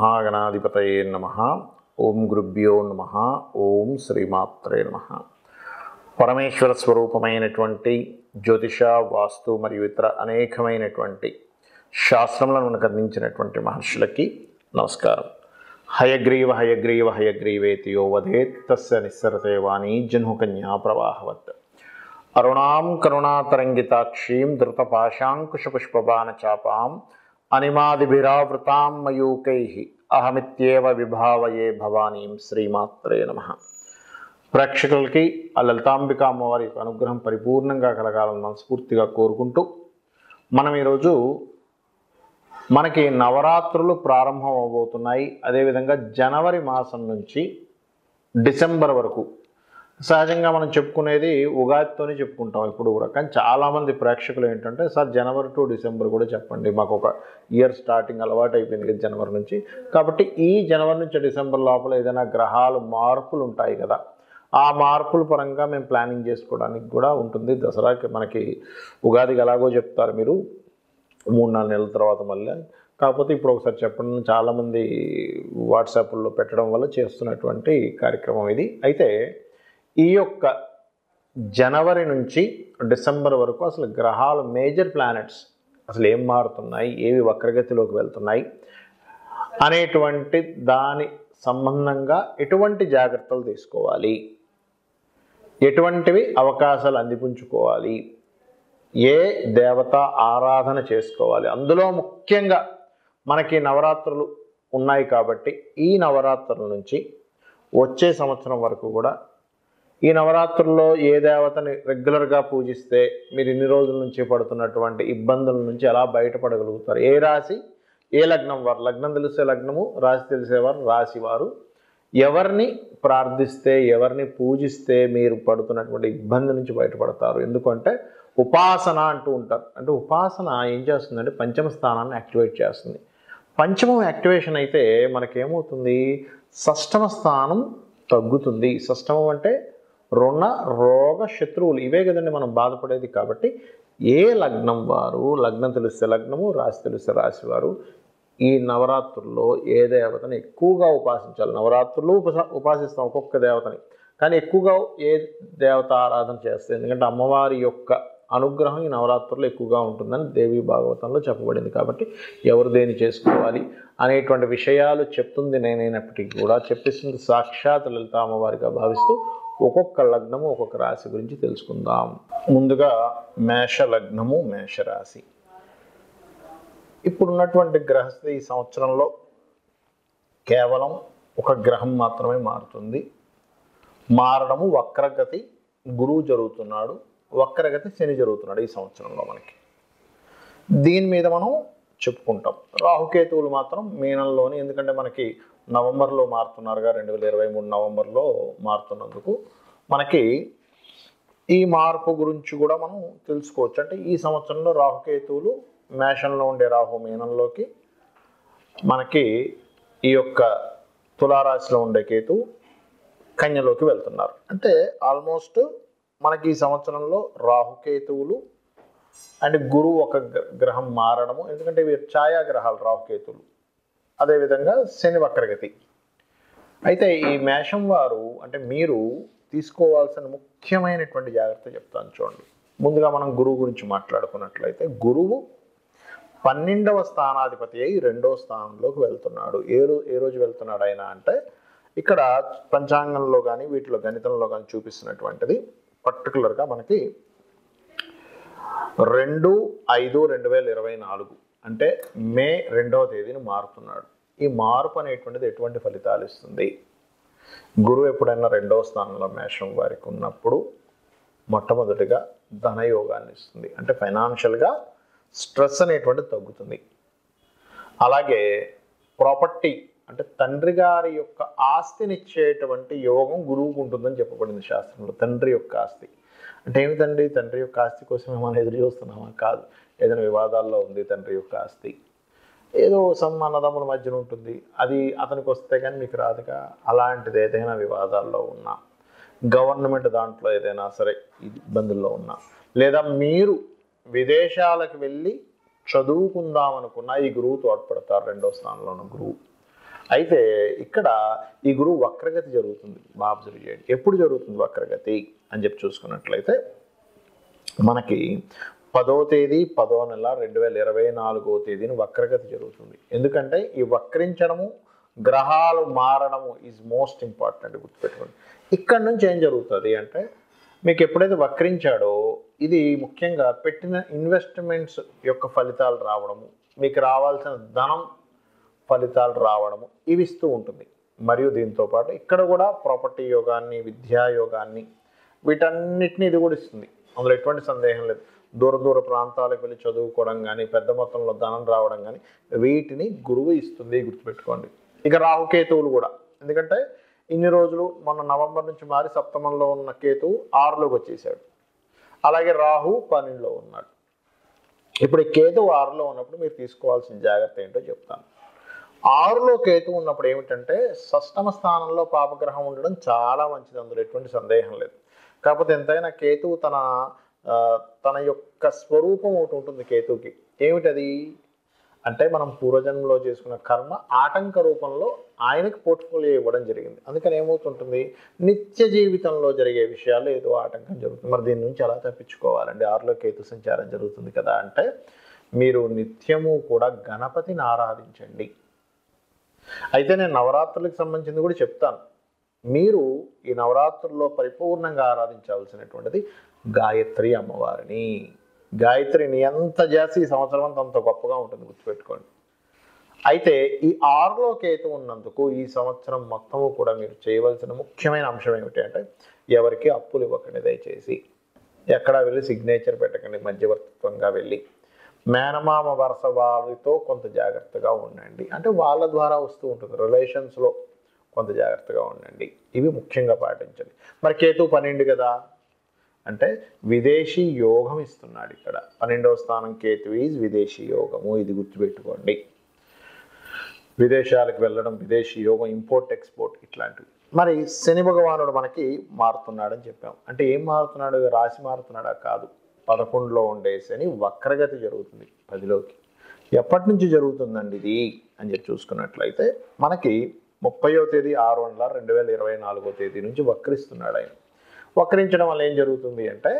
మహాగణాధిపతయే నమ ఓం గురుభ్యో నమ ఓం శ్రీమాత్రే నమ పరమేశ్వర స్వరూపమైనటువంటి జ్యోతిష వాస్తు మరియు ఇతర అనేకమైనటువంటి శాస్త్రములను మనకు అందించినటువంటి మహర్షులకి నమస్కారం హయగ్రీవ హయగ్రీవ హయగ్రీవేతి యో వదేత్ తస్య నిస్సరతే వాణి జన్హుకన్యా ప్రవాహవత్ అరుణాం కరుణాతరంగితాక్షీం ధృతపాశాంకుశపుష్పబాణచాపాం అనిమాదిభిరావృతాం మయూకై అహమిత్యేవ విభావయే భవానీం శ్రీమాత్రే నమ ప్రేక్షకులకి ఆ లలితాంబిక అమ్మవారి యొక్క అనుగ్రహం పరిపూర్ణంగా కలగాలని మనస్ఫూర్తిగా కోరుకుంటూ మనం ఈరోజు మనకి నవరాత్రులు ప్రారంభం అవబోతున్నాయి అదేవిధంగా జనవరి మాసం నుంచి డిసెంబర్ వరకు సహజంగా మనం చెప్పుకునేది ఉగాదితోనే చెప్పుకుంటాం ఇప్పుడు కూడా కానీ చాలామంది ప్రేక్షకులు ఏంటంటే సార్ జనవరి టు డిసెంబర్ కూడా చెప్పండి మాకు ఒక ఇయర్ స్టార్టింగ్ అలవాటు అయిపోయింది కదా జనవరి నుంచి కాబట్టి ఈ జనవరి నుంచి డిసెంబర్ లోపల ఏదైనా గ్రహాలు మార్పులు ఉంటాయి కదా ఆ మార్పుల పరంగా మేము ప్లానింగ్ చేసుకోవడానికి కూడా ఉంటుంది దసరాకి మనకి ఉగాదికి ఎలాగో చెప్తారు మీరు మూడు నాలుగు నెలల తర్వాత మళ్ళీ కాకపోతే ఇప్పుడు ఒకసారి చెప్పండి చాలామంది వాట్సాప్లో పెట్టడం వల్ల చేస్తున్నటువంటి కార్యక్రమం ఇది అయితే ఈ యొక్క జనవరి నుంచి డిసెంబర్ వరకు అసలు గ్రహాలు మేజర్ ప్లానెట్స్ అసలు ఏం మారుతున్నాయి ఏవి వక్రగతిలోకి వెళ్తున్నాయి అనేటువంటి దాని సంబంధంగా ఎటువంటి జాగ్రత్తలు తీసుకోవాలి ఎటువంటివి అవకాశాలు అందిపుంచుకోవాలి ఏ దేవత ఆరాధన చేసుకోవాలి అందులో ముఖ్యంగా మనకి నవరాత్రులు ఉన్నాయి కాబట్టి ఈ నవరాత్రుల నుంచి వచ్చే సంవత్సరం వరకు కూడా ఈ నవరాత్రుల్లో ఏ దేవతని రెగ్యులర్గా పూజిస్తే మీరు ఇన్ని రోజుల నుంచి పడుతున్నటువంటి ఇబ్బందుల నుంచి ఎలా బయటపడగలుగుతారు ఏ రాశి ఏ లగ్నం వారు లగ్నం తెలిసే లగ్నము రాశి తెలిసేవారు రాశి వారు ఎవరిని ప్రార్థిస్తే ఎవరిని పూజిస్తే మీరు పడుతున్నటువంటి ఇబ్బంది నుంచి బయటపడతారు ఎందుకంటే ఉపాసన అంటూ ఉంటారు అంటే ఉపాసన ఏం చేస్తుందంటే పంచమ స్థానాన్ని యాక్టివేట్ చేస్తుంది పంచమం యాక్టివేషన్ అయితే మనకేమవుతుంది షష్టమ స్థానం తగ్గుతుంది షష్టమం అంటే రుణ రోగ శత్రువులు ఇవే కదండి మనం బాధపడేది కాబట్టి ఏ లగ్నం వారు లగ్నం తెలిస్తే లగ్నము రాశి తెలిస్తే రాశి వారు ఈ నవరాత్రుల్లో ఏ దేవతని ఎక్కువగా ఉపాసించాలి నవరాత్రులు ఉపస ఉపాసిస్తాం ఒక్కొక్క దేవతని కానీ ఎక్కువగా ఏ దేవత ఆరాధన చేస్తే ఎందుకంటే అమ్మవారి యొక్క అనుగ్రహం ఈ నవరాత్రుల్లో ఎక్కువగా ఉంటుందని దేవి భాగవతంలో చెప్పబడింది కాబట్టి ఎవరు దేని చేసుకోవాలి అనేటువంటి విషయాలు చెప్తుంది నేనైనప్పటికీ కూడా చెప్పిస్తుంది సాక్షాత్ లలిత అమ్మవారిగా భావిస్తూ ఒక్కొక్క లగ్నము ఒక్కొక్క రాశి గురించి తెలుసుకుందాం ముందుగా మేష లగ్నము మేషరాశి ఇప్పుడున్నటువంటి గ్రహస్థితి ఈ సంవత్సరంలో కేవలం ఒక గ్రహం మాత్రమే మారుతుంది మారడము వక్రగతి గురువు జరుగుతున్నాడు వక్రగతి శని జరుగుతున్నాడు ఈ సంవత్సరంలో మనకి దీని మీద మనం చెప్పుకుంటాం రాహుకేతువులు మాత్రం మీనంలోని ఎందుకంటే మనకి నవంబర్లో మారుతున్నారుగా రెండు వేల ఇరవై మూడు నవంబర్లో మారుతున్నందుకు మనకి ఈ మార్పు గురించి కూడా మనం తెలుసుకోవచ్చు అంటే ఈ సంవత్సరంలో రాహుకేతువులు మేషంలో ఉండే రాహు మీనంలోకి మనకి ఈ యొక్క తులారాశిలో ఉండే కేతు కన్యలోకి వెళ్తున్నారు అంటే ఆల్మోస్ట్ మనకి ఈ సంవత్సరంలో రాహుకేతువులు అండ్ గురువు ఒక గ్ర- గ్రహం మారడము ఎందుకంటే ఇవి ఛాయాగ్రహాలు రాహుకేతువులు అదేవిధంగా శని వక్రగతి అయితే ఈ మేషం వారు అంటే మీరు తీసుకోవాల్సిన ముఖ్యమైనటువంటి జాగ్రత్త చెప్తాను చూడండి ముందుగా మనం గురువు గురించి మాట్లాడుకున్నట్లయితే గురువు పన్నెండవ స్థానాధిపతి అయి రెండో స్థానంలోకి వెళ్తున్నాడు ఏ రో ఏ రోజు వెళ్తున్నాడు ఆయన అంటే ఇక్కడ పంచాంగంలో కానీ వీటిలో గణితంలో కానీ చూపిస్తున్నటువంటిది పర్టికులర్గా మనకి రెండు ఐదు రెండు వేల ఇరవై నాలుగు అంటే మే రెండవ తేదీని మారుతున్నాడు ఈ మార్పు అనేటువంటిది ఎటువంటి ఫలితాలు ఇస్తుంది గురువు ఎప్పుడైనా రెండవ స్థానంలో మేషం వారికి ఉన్నప్పుడు మొట్టమొదటిగా ధనయోగాన్ని ఇస్తుంది అంటే ఫైనాన్షియల్గా స్ట్రెస్ అనేటువంటిది తగ్గుతుంది అలాగే ప్రాపర్టీ అంటే తండ్రి గారి యొక్క ఆస్తినిచ్చేటువంటి యోగం గురువుకు ఉంటుందని చెప్పబడింది శాస్త్రంలో తండ్రి యొక్క ఆస్తి అంటే ఏమిటండి తండ్రి యొక్క ఆస్తి కోసం మనం ఎదురు చూస్తున్నామా కాదు ఏదైనా వివాదాల్లో ఉంది తండ్రి యొక్క ఆస్తి ఏదో సమ్ అన్నదమ్ముల మధ్యన ఉంటుంది అది అతనికి వస్తే కానీ మీకు రాదుగా అలాంటిది ఏదైనా వివాదాల్లో ఉన్నా గవర్నమెంట్ దాంట్లో ఏదైనా సరే ఇబ్బందుల్లో ఉన్నా లేదా మీరు విదేశాలకు వెళ్ళి చదువుకుందాం అనుకున్నా ఈ గురువు తోడ్పడతారు రెండో స్థానంలో ఉన్న గురువు అయితే ఇక్కడ ఈ గురువు వక్రగతి జరుగుతుంది బాగా అబ్జర్వ్ చేయండి ఎప్పుడు జరుగుతుంది వక్రగతి అని చెప్పి చూసుకున్నట్లయితే మనకి పదో తేదీ పదో నెల రెండు వేల ఇరవై నాలుగో తేదీని వక్రగతి జరుగుతుంది ఎందుకంటే ఈ వక్రించడము గ్రహాలు మారడము ఈజ్ మోస్ట్ ఇంపార్టెంట్ గుర్తుపెట్టుకోండి ఇక్కడ నుంచి ఏం జరుగుతుంది అంటే మీకు ఎప్పుడైతే వక్రించాడో ఇది ముఖ్యంగా పెట్టిన ఇన్వెస్ట్మెంట్స్ యొక్క ఫలితాలు రావడము మీకు రావాల్సిన ధనం ఫలితాలు రావడము ఇవి ఇస్తూ ఉంటుంది మరియు దీంతో పాటు ఇక్కడ కూడా ప్రాపర్టీ యోగాన్ని విద్యా యోగాన్ని వీటన్నిటిని ఇది కూడా ఇస్తుంది అందులో ఎటువంటి సందేహం లేదు దూర దూర ప్రాంతాలకు వెళ్ళి చదువుకోవడం కానీ పెద్ద మొత్తంలో ధనం రావడం కానీ వీటిని గురువు ఇస్తుంది గుర్తుపెట్టుకోండి ఇక రాహుకేతువులు కూడా ఎందుకంటే ఇన్ని రోజులు మొన్న నవంబర్ నుంచి మారి సప్తమంలో ఉన్న కేతువు ఆరులోకి వచ్చేసాడు అలాగే రాహు పన్నెండులో ఉన్నాడు ఇప్పుడు ఈ కేతువు ఆరులో ఉన్నప్పుడు మీరు తీసుకోవాల్సిన జాగ్రత్త ఏంటో చెప్తాను ఆరులో కేతు ఉన్నప్పుడు ఏమిటంటే షష్టమ స్థానంలో పాపగ్రహం ఉండడం చాలా మంచిది అందులో ఎటువంటి సందేహం లేదు కాకపోతే ఎంతైనా కేతువు తన ఆ, తన యొక్క స్వరూపం ఒకటి ఉంటుంది కేతువుకి ఏమిటది అంటే మనం పూర్వజన్మలో చేసుకున్న కర్మ ఆటంక రూపంలో ఆయనకి పోర్ట్ఫోలియో ఇవ్వడం జరిగింది అందుకని ఏమవుతుంటుంది నిత్య జీవితంలో జరిగే విషయాలు ఏదో ఆటంకం జరుగుతుంది మరి దీని నుంచి ఎలా తప్పించుకోవాలండి ఆరులో కేతు సంచారం జరుగుతుంది కదా అంటే మీరు నిత్యము కూడా గణపతిని ఆరాధించండి అయితే నేను నవరాత్రులకు సంబంధించింది కూడా చెప్తాను మీరు ఈ నవరాత్రుల్లో పరిపూర్ణంగా ఆరాధించాల్సినటువంటిది గాయత్రి అమ్మవారిని గాయత్రిని ఎంత చేసి ఈ సంవత్సరం అంతా అంత గొప్పగా ఉంటుంది గుర్తుపెట్టుకోండి అయితే ఈ ఆరులో కేతు ఉన్నందుకు ఈ సంవత్సరం మొత్తము కూడా మీరు చేయవలసిన ముఖ్యమైన అంశం ఏమిటి అంటే ఎవరికి అప్పులు ఇవ్వకండి దయచేసి ఎక్కడా వెళ్ళి సిగ్నేచర్ పెట్టకండి మధ్యవర్తిత్వంగా వెళ్ళి మేనమామ వరుస వారితో కొంత జాగ్రత్తగా ఉండండి అంటే వాళ్ళ ద్వారా వస్తూ ఉంటుంది రిలేషన్స్లో కొంత జాగ్రత్తగా ఉండండి ఇవి ముఖ్యంగా పాటించండి మరి కేతు పన్నెండు కదా అంటే విదేశీ యోగం ఇస్తున్నాడు ఇక్కడ పన్నెండవ స్థానం కేతు ఈజ్ విదేశీ యోగము ఇది గుర్తుపెట్టుకోండి విదేశాలకు వెళ్ళడం విదేశీ యోగం ఇంపోర్ట్ ఎక్స్పోర్ట్ ఇట్లాంటివి మరి శని భగవానుడు మనకి మారుతున్నాడని చెప్పాం అంటే ఏం మారుతున్నాడు రాశి మారుతున్నాడా కాదు పదకొండులో ఉండే శని వక్రగతి జరుగుతుంది పదిలోకి ఎప్పటి నుంచి జరుగుతుందండి ఇది అని చెప్పి చూసుకున్నట్లయితే మనకి ముప్పయో తేదీ ఆరు వందల రెండు వేల ఇరవై నాలుగో తేదీ నుంచి వక్రిస్తున్నాడు ఆయన వక్రించడం వల్ల ఏం జరుగుతుంది అంటే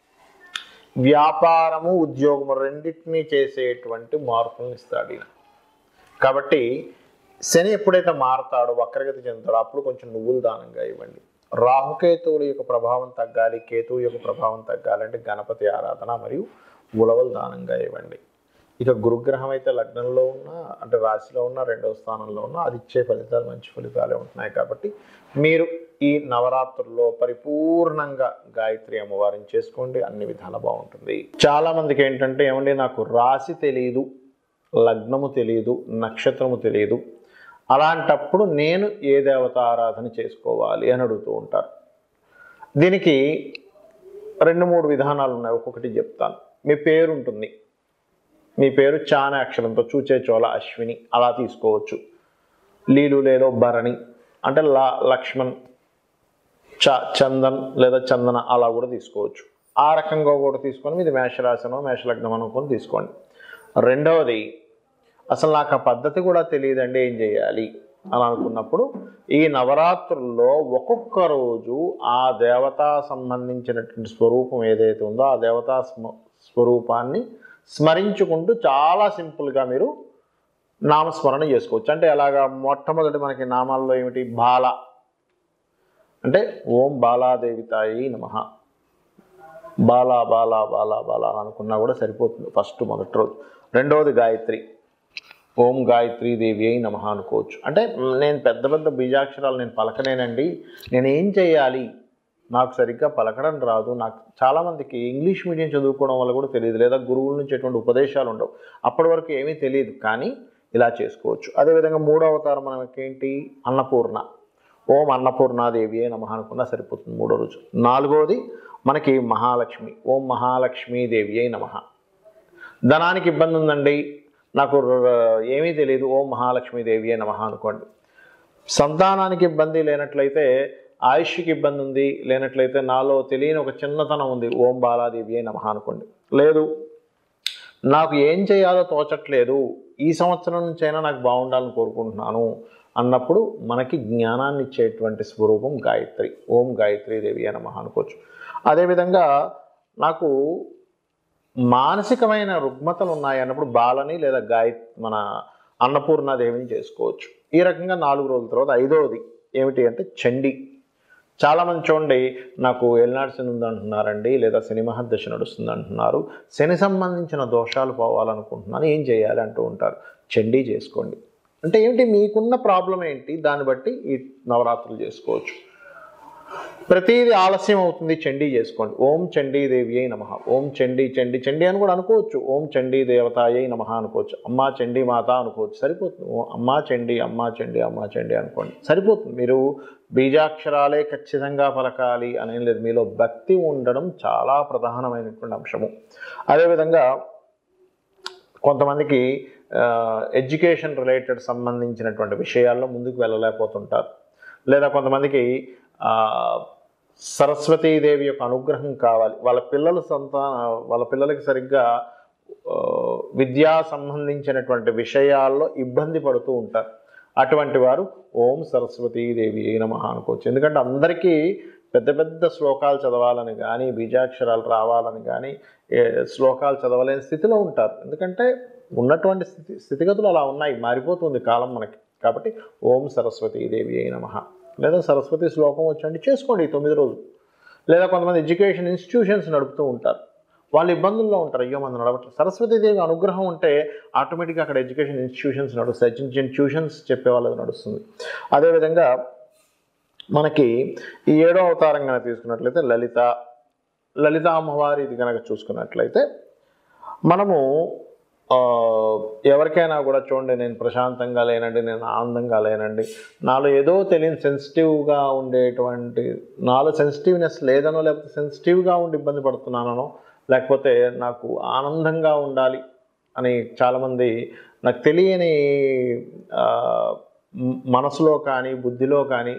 వ్యాపారము ఉద్యోగము రెండింటినీ చేసేటువంటి మార్పులను ఇస్తాడు ఈయన కాబట్టి శని ఎప్పుడైతే మారతాడో వక్రగతి చెందుతాడో అప్పుడు కొంచెం నువ్వులు దానంగా ఇవ్వండి రాహుకేతువుల యొక్క ప్రభావం తగ్గాలి కేతువు యొక్క ప్రభావం తగ్గాలంటే గణపతి ఆరాధన మరియు ఉలవలు దానంగా ఇవ్వండి ఇక గురుగ్రహం అయితే లగ్నంలో ఉన్నా అంటే రాశిలో ఉన్న రెండవ స్థానంలో ఉన్నా అది ఇచ్చే ఫలితాలు మంచి ఫలితాలే ఉంటున్నాయి కాబట్టి మీరు ఈ నవరాత్రుల్లో పరిపూర్ణంగా గాయత్రి అమ్మవారిని చేసుకోండి అన్ని విధాల బాగుంటుంది చాలా మందికి ఏంటంటే ఏమండి నాకు రాశి తెలియదు లగ్నము తెలియదు నక్షత్రము తెలియదు అలాంటప్పుడు నేను ఏ దేవత ఆరాధన చేసుకోవాలి అని అడుగుతూ ఉంటారు దీనికి రెండు మూడు విధానాలు ఉన్నాయి ఒక్కొక్కటి చెప్తాను మీ పేరు ఉంటుంది మీ పేరు చాన అక్షరంతో చూచే చోళ అశ్విని అలా తీసుకోవచ్చు లీలు లేలో భరణి అంటే లా లక్ష్మణ్ చ చందన్ లేదా చందన అలా కూడా తీసుకోవచ్చు ఆ రకంగా కూడా తీసుకొని మీది మేషరాశనో మేషలగ్నం అనుకొని తీసుకోండి రెండవది అసలు నాకు ఆ పద్ధతి కూడా తెలియదండి ఏం చేయాలి అని అనుకున్నప్పుడు ఈ నవరాత్రుల్లో ఒక్కొక్క రోజు ఆ దేవతా సంబంధించినటువంటి స్వరూపం ఏదైతే ఉందో ఆ దేవతా స్మ- స్వరూపాన్ని స్మరించుకుంటూ చాలా సింపుల్గా మీరు నామస్మరణ చేసుకోవచ్చు అంటే అలాగా మొట్టమొదటి మనకి నామాల్లో ఏమిటి బాల అంటే ఓం బాలాదేవితాయి నమ బాలా బాలా బాలా బాలా అని అనుకున్నా కూడా సరిపోతుంది ఫస్ట్ మొదటి రోజు రెండవది గాయత్రి ఓం గాయత్రీ దేవి అయి నమ అనుకోవచ్చు అంటే నేను పెద్ద పెద్ద బీజాక్షరాలు నేను పలకలేనండి నేను ఏం చేయాలి నాకు సరిగ్గా పలకడం రాదు నాకు చాలామందికి ఇంగ్లీష్ మీడియం చదువుకోవడం వల్ల కూడా తెలియదు లేదా గురువుల నుంచి ఎటువంటి ఉపదేశాలు ఉండవు అప్పటి వరకు ఏమీ తెలియదు కానీ ఇలా చేసుకోవచ్చు అదేవిధంగా మూడో అవతారం మనకి ఏంటి అన్నపూర్ణ ఓం అన్నపూర్ణాదేవి నమ అనుకున్నా సరిపోతుంది మూడో రోజు నాలుగోది మనకి మహాలక్ష్మి ఓం మహాలక్ష్మీదేవి అయి నమ ధనానికి ఇబ్బంది ఉందండి నాకు ర- ఏమీ తెలియదు ఓం మహాలక్ష్మీదేవి నమ అనుకోండి సంతానానికి ఇబ్బంది లేనట్లయితే ఆయుష్కి ఇబ్బంది ఉంది లేనట్లయితే నాలో తెలియని ఒక చిన్నతనం ఉంది ఓం బాలాదేవి నమ అనుకోండి లేదు నాకు ఏం చేయాలో తోచట్లేదు ఈ సంవత్సరం నుంచైనా నాకు బాగుండాలని కోరుకుంటున్నాను అన్నప్పుడు మనకి జ్ఞానాన్ని ఇచ్చేటువంటి స్వరూపం గాయత్రి ఓం గాయత్రి దేవి అని నమః అనుకోవచ్చు అదేవిధంగా నాకు మానసికమైన రుగ్మతలు ఉన్నాయి అన్నప్పుడు బాలని లేదా గాయ మన అన్నపూర్ణాదేవిని చేసుకోవచ్చు ఈ రకంగా నాలుగు రోజుల తర్వాత ఐదవది ఏమిటి అంటే చండి చాలామంది చూడండి నాకు ఎల్నాడు శని ఉంది అంటున్నారండి లేదా శని మహర్దశ నడుస్తుంది అంటున్నారు శని సంబంధించిన దోషాలు పోవాలనుకుంటున్నాను ఏం చేయాలి అంటూ ఉంటారు చండీ చేసుకోండి అంటే ఏంటి మీకున్న ప్రాబ్లం ఏంటి దాన్ని బట్టి ఈ నవరాత్రులు చేసుకోవచ్చు ప్రతిదీ ఆలస్యం అవుతుంది చండీ చేసుకోండి ఓం చండీ దేవి అయి నమ ఓం చండీ చండీ చండీ అని కూడా అనుకోవచ్చు ఓం చండీ దేవతాయై నమ అనుకోవచ్చు అమ్మా చండీ మాత అనుకోవచ్చు సరిపోతుంది ఓ అమ్మా చండీ అమ్మా చండీ అమ్మా చండీ అనుకోండి సరిపోతుంది మీరు బీజాక్షరాలే ఖచ్చితంగా పలకాలి అనేది లేదు మీలో భక్తి ఉండడం చాలా ప్రధానమైనటువంటి అంశము అదేవిధంగా కొంతమందికి ఎడ్యుకేషన్ రిలేటెడ్ సంబంధించినటువంటి విషయాల్లో ముందుకు వెళ్ళలేకపోతుంటారు లేదా కొంతమందికి ఆ, సరస్వతీదేవి యొక్క అనుగ్రహం కావాలి వాళ్ళ పిల్లల సంతాన వాళ్ళ పిల్లలకి సరిగ్గా ఆ, విద్యా సంబంధించినటువంటి విషయాల్లో ఇబ్బంది పడుతూ ఉంటారు అటువంటి వారు ఓం సరస్వతీదేవి నమ అనుకోవచ్చు ఎందుకంటే అందరికీ పెద్ద పెద్ద శ్లోకాలు చదవాలని కానీ బీజాక్షరాలు రావాలని కానీ ఏ, శ్లోకాలు చదవలేని స్థితిలో ఉంటారు ఎందుకంటే ఉన్నటువంటి స్థితి స్థితిగతులు అలా ఉన్నాయి మారిపోతుంది కాలం మనకి కాబట్టి ఓం సరస్వతీదేవి అయి నమ లేదా సరస్వతి శ్లోకం వచ్చండి చేసుకోండి ఈ తొమ్మిది రోజులు లేదా కొంతమంది ఎడ్యుకేషన్ ఇన్స్టిట్యూషన్స్ నడుపుతూ ఉంటారు వాళ్ళు ఇబ్బందుల్లో ఉంటారు అయ్యో మనం నడవట్లేదు సరస్వతీదేవి అనుగ్రహం ఉంటే ఆటోమేటిక్గా అక్కడ ఎడ్యుకేషన్ ఇన్స్టిట్యూషన్స్ నడుస్తాయి చిన్న చిన్న ట్యూషన్స్ చెప్పే వాళ్ళకి నడుస్తుంది అదేవిధంగా మనకి ఈ ఏడో అవతారం కనుక తీసుకున్నట్లయితే లలిత లలిత అమ్మవారి ఇది కనుక చూసుకున్నట్లయితే మనము ఆ, ఎవరికైనా కూడా చూడండి నేను ప్రశాంతంగా లేనండి నేను ఆనందంగా లేనండి నాలో ఏదో తెలియని సెన్సిటివ్గా ఉండేటువంటి నాలో సెన్సిటివ్నెస్ లేదనో లేకపోతే సెన్సిటివ్గా ఉండి ఇబ్బంది పడుతున్నానో లేకపోతే నాకు ఆనందంగా ఉండాలి అని చాలామంది నాకు తెలియని ఆ, మ్- మనసులో కానీ బుద్ధిలో కానీ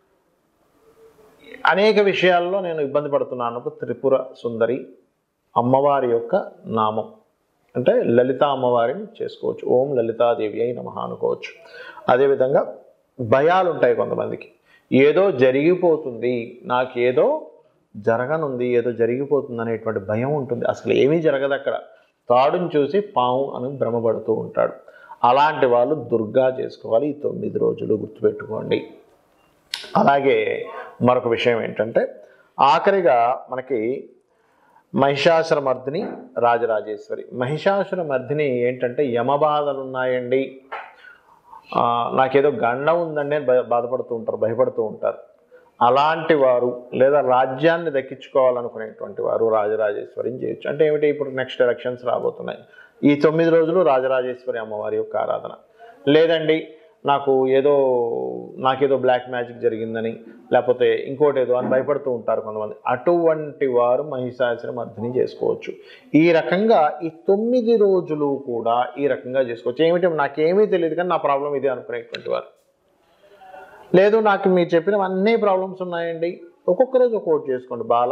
అనేక విషయాల్లో నేను ఇబ్బంది పడుతున్నాను త్రిపుర సుందరి అమ్మవారి యొక్క నామం అంటే లలిత అమ్మవారిని చేసుకోవచ్చు ఓం లలితాదేవి అయి నమ అనుకోవచ్చు అదేవిధంగా భయాలు ఉంటాయి కొంతమందికి ఏదో జరిగిపోతుంది నాకేదో జరగనుంది ఏదో జరిగిపోతుంది అనేటువంటి భయం ఉంటుంది అసలు ఏమీ జరగదు అక్కడ తాడుని చూసి పాము అని భ్రమపడుతూ ఉంటాడు అలాంటి వాళ్ళు దుర్గా చేసుకోవాలి ఈ తొమ్మిది రోజులు గుర్తుపెట్టుకోండి అలాగే మరొక విషయం ఏంటంటే ఆఖరిగా మనకి మహిషాసుర మర్దిని రాజరాజేశ్వరి మహిషాసుర మర్దిని ఏంటంటే యమబాధలు ఉన్నాయండి ఆ, నాకేదో గండం ఉందండి అని భయ- బాధపడుతూ ఉంటారు భయపడుతూ ఉంటారు అలాంటి వారు లేదా రాజ్యాన్ని దక్కించుకోవాలనుకునేటువంటి వారు రాజరాజేశ్వరిని చేయొచ్చు అంటే ఏమిటి ఇప్పుడు నెక్స్ట్ ఎలక్షన్స్ రాబోతున్నాయి ఈ తొమ్మిది రోజులు రాజరాజేశ్వరి అమ్మవారి యొక్క ఆరాధన లేదండి నాకు ఏదో నాకేదో బ్లాక్ మ్యాజిక్ జరిగిందని లేకపోతే ఇంకోటి ఏదో అని భయపడుతూ ఉంటారు కొంతమంది అటువంటి వారు మహిషాసుర మర్దిని చేసుకోవచ్చు ఈ రకంగా ఈ తొమ్మిది రోజులు కూడా ఈ రకంగా చేసుకోవచ్చు ఏమిటి నాకేమీ తెలియదు కానీ నా ప్రాబ్లం ఇదే అనుకునేటువంటి వారు లేదు నాకు మీరు చెప్పినవన్నీ ప్రాబ్లమ్స్ ఉన్నాయండి ఒక్కొక్క రోజు ఒక్కొక్కటి చేసుకోండి బాల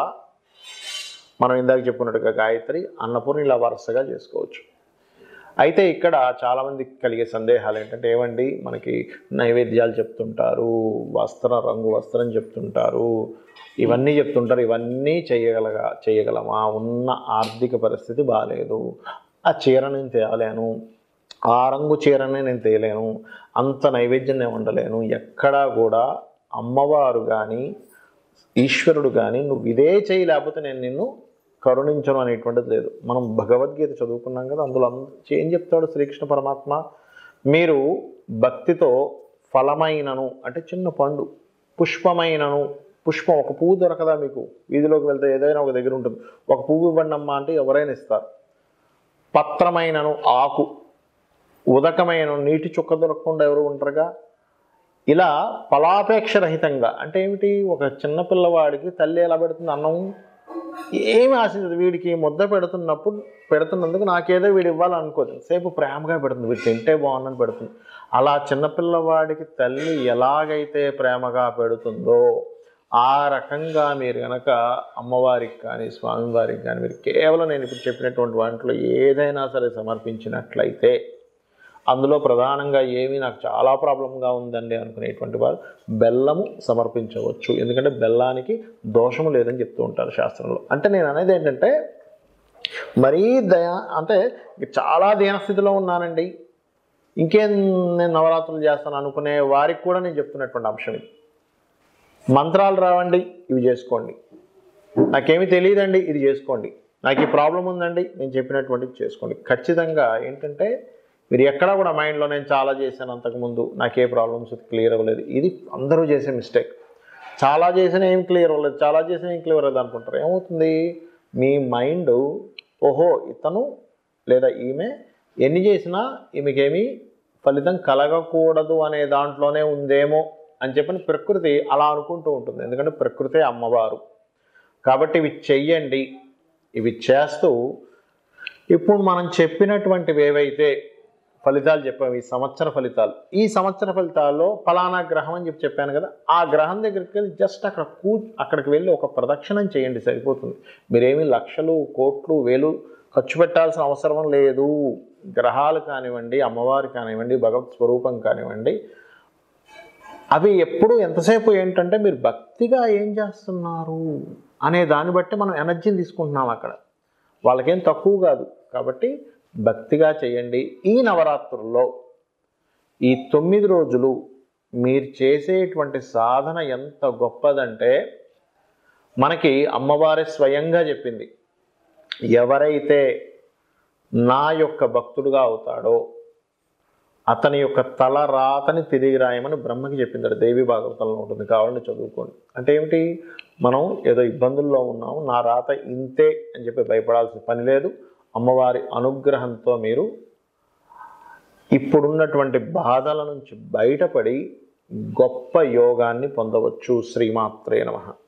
మనం ఇందాక చెప్పుకున్నట్టుగా గాయత్రి అన్నపూర్ణ ఇలా వరుసగా చేసుకోవచ్చు అయితే ఇక్కడ చాలామందికి కలిగే సందేహాలు ఏంటంటే ఏమండి మనకి నైవేద్యాలు చెప్తుంటారు వస్త్ర రంగు వస్త్రం చెప్తుంటారు ఇవన్నీ చెప్తుంటారు ఇవన్నీ చేయగలగా చేయగలమా ఉన్న ఆర్థిక పరిస్థితి బాగాలేదు ఆ చీర నేను తేయలేను ఆ రంగు చీరనే నేను తేయలేను అంత నైవేద్యం నేను ఉండలేను ఎక్కడా కూడా అమ్మవారు కానీ ఈశ్వరుడు కానీ నువ్వు ఇదే చేయి లేకపోతే నేను నిన్ను కరుణించను అనేటువంటిది లేదు మనం భగవద్గీత చదువుకున్నాం కదా అందులో అంద- ఏం చెప్తాడు శ్రీకృష్ణ పరమాత్మ మీరు భక్తితో ఫలమైనను అంటే చిన్న పండు పుష్పమైనను పుష్పం ఒక పువ్వు దొరకదా మీకు వీధిలోకి వెళ్తే ఏదైనా ఒక దగ్గర ఉంటుంది ఒక పువ్వు ఇవ్వండి అమ్మా అంటే ఎవరైనా ఇస్తారు పత్రమైనను ఆకు ఉదకమైన నీటి చుక్క దొరకకుండా ఎవరు ఉంటారుగా ఇలా ఫలాపేక్ష రహితంగా అంటే ఏమిటి ఒక చిన్న పిల్లవాడికి తల్లి ఎలా పెడుతుంది అన్నం ఏమి ఆశించదు వీడికి ముద్ద పెడుతున్నప్పుడు పెడుతున్నందుకు నాకేదో వీడు ఇవ్వాలనుకోదు సేపు ప్రేమగా పెడుతుంది వీడు తింటే బాగుందని పెడుతుంది అలా చిన్నపిల్లవాడికి తల్లి ఎలాగైతే ప్రేమగా పెడుతుందో ఆ రకంగా మీరు కనుక అమ్మవారికి కానీ స్వామివారికి కానీ మీరు కేవలం నేను ఇప్పుడు చెప్పినటువంటి వాటిలో ఏదైనా సరే సమర్పించినట్లయితే అందులో ప్రధానంగా ఏమీ నాకు చాలా ప్రాబ్లంగా ఉందండి అనుకునేటువంటి వారు బెల్లము సమర్పించవచ్చు ఎందుకంటే బెల్లానికి దోషము లేదని చెప్తూ ఉంటారు శాస్త్రంలో అంటే నేను అనేది ఏంటంటే మరీ దయ అంటే చాలా దీనస్థితిలో ఉన్నానండి ఇంకేం నేను నవరాత్రులు చేస్తాను అనుకునే వారికి కూడా నేను చెప్తున్నటువంటి అంశం ఇది మంత్రాలు రావండి ఇవి చేసుకోండి నాకేమీ తెలియదండి ఇది చేసుకోండి నాకు ఈ ప్రాబ్లం ఉందండి నేను చెప్పినటువంటిది చేసుకోండి ఖచ్చితంగా ఏంటంటే మీరు ఎక్కడా కూడా మైండ్లో నేను చాలా చేశాను అంతకుముందు నాకు ఏ ప్రాబ్లమ్స్ క్లియర్ అవ్వలేదు ఇది అందరూ చేసే మిస్టేక్ చాలా చేసినా ఏం క్లియర్ అవ్వలేదు చాలా చేసినా ఏం క్లియర్ అవ్వలేదు అనుకుంటారు ఏమవుతుంది మీ మైండ్ ఓహో ఇతను లేదా ఈమె ఎన్ని చేసినా ఈమెకేమీ ఫలితం కలగకూడదు అనే దాంట్లోనే ఉందేమో అని చెప్పని ప్రకృతి అలా అనుకుంటూ ఉంటుంది ఎందుకంటే ప్రకృతే అమ్మవారు కాబట్టి ఇవి చెయ్యండి ఇవి చేస్తూ ఇప్పుడు మనం చెప్పినటువంటివి ఏవైతే ఫలితాలు చెప్పాము ఈ సంవత్సర ఫలితాలు ఈ సంవత్సర ఫలితాల్లో ఫలానా గ్రహం అని చెప్పి చెప్పాను కదా ఆ గ్రహం దగ్గరికి వెళ్ళి జస్ట్ అక్కడ కూ అక్కడికి వెళ్ళి ఒక ప్రదక్షిణం చేయండి సరిపోతుంది మీరేమి లక్షలు కోట్లు వేలు ఖర్చు పెట్టాల్సిన అవసరం లేదు గ్రహాలు కానివ్వండి అమ్మవారు కానివ్వండి భగవత్ స్వరూపం కానివ్వండి అవి ఎప్పుడు ఎంతసేపు ఏంటంటే మీరు భక్తిగా ఏం చేస్తున్నారు అనే దాన్ని బట్టి మనం ఎనర్జీని తీసుకుంటున్నాం అక్కడ వాళ్ళకేం తక్కువ కాదు కాబట్టి భక్తిగా చేయండి ఈ నవరాత్రుల్లో ఈ తొమ్మిది రోజులు మీరు చేసేటువంటి సాధన ఎంత గొప్పదంటే మనకి అమ్మవారి స్వయంగా చెప్పింది ఎవరైతే నా యొక్క భక్తుడుగా అవుతాడో అతని యొక్క తల రాతని తిరిగి రాయమని బ్రహ్మకి చెప్పింది దేవి భాగవతంలో ఉంటుంది కావాలని చదువుకోండి అంటే ఏమిటి మనం ఏదో ఇబ్బందుల్లో ఉన్నాము నా రాత ఇంతే అని చెప్పి భయపడాల్సిన పని లేదు అమ్మవారి అనుగ్రహంతో మీరు ఇప్పుడున్నటువంటి బాధల నుంచి బయటపడి గొప్ప యోగాన్ని పొందవచ్చు శ్రీమాత్రే నమః